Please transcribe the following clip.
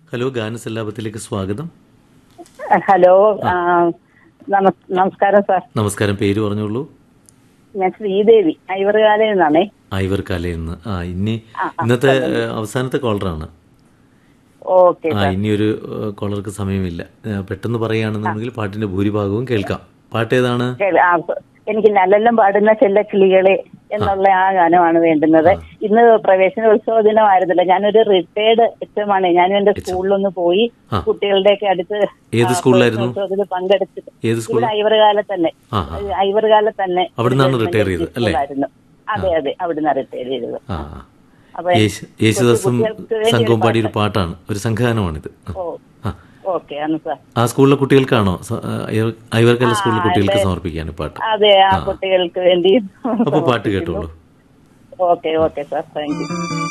Hello ഗാനസല്ലാപത്തിലേക്ക് സ്വാഗതം hello ആ, നമസ്- നമസ്കാരം സാർ നമസ്കാരം പേര് പറഞ്ഞോളൂ ഞാൻ ശ്രീദേവി ഐവറുകാലയിൽ നിന്നാണേ ഐവർ കാലയിൽ നിന്ന് ആ ഇനി ഇന്നത്തെ ഏഹ്, അവസാനത്തെ കോളറാണ് ഓക്കെ ആ ഇനിയൊരു ഏഹ്, കോളർക്ക് സമയമില്ല ഏഹ്, പെട്ടെന്ന് പറയുകയാണെന്നുണ്ടെങ്കിൽ പാട്ടിന്റെ ഭൂരിഭാഗവും കേൾക്കാം പാട്ട് ഏതാണ് കേൾ- ആ, എനിക്ക് നല്ലെല്ലാം പാടുന്ന ചെല്ലക്കിളികളെ എന്നുള്ള ആ ഗാനമാണ് വേണ്ടുന്നത് ഇന്ന് പ്രവേശനോത്സവ ദിനമായിരുന്നില്ല ഞാനൊരു റിട്ടയർഡ് എച്ച് ആണ് ഞാനും എന്റെ സ്കൂളിലൊന്ന് പോയി ആ. കുട്ടികളുടെയൊക്കെ അടുത്ത് ഏത് ആ, സ്കൂളിലായിരുന്നു? പ്രവേശനോത്സവത്തിൽ പങ്കെടുത്തിട്ട് ഏത് സ്കൂൾ ഇവിടെ ഐവറുകാലം തന്നെ ആ ആ ഐവറുകാലം തന്നെ അവിടുന്നാണ് ഒരു retire ചെയ്തത്, അല്ലേ? സ്കൂളായിരുന്നു. അതെ അതെ അവിടുന്ന് റിട്ടയർ ചെയ്തത് ആ അപ്പൊ യേശു യേശുദാസും കുട്ടികൾക്ക് വേണ്ടി സംഘവും പാടിയ ഒരു പാട്ടാണ് ഒരു സംഘഗാനമാണിത് ഓ ആ ഓക്കെ ആണ് സാർ ആ സ്കൂളിലെ കുട്ടികൾക്കാണോ സ- ആ, ഐവർ- ഐവർക്കല്ല സ്കൂളിലെ കുട്ടികൾക്ക് സമർപ്പിക്കാൻ ഈ പാട്ട് അതെ ആ കുട്ടികൾക്ക് വേണ്ടി അപ്പൊ പാട്ട് കേട്ടോളൂ okay okay sir thank U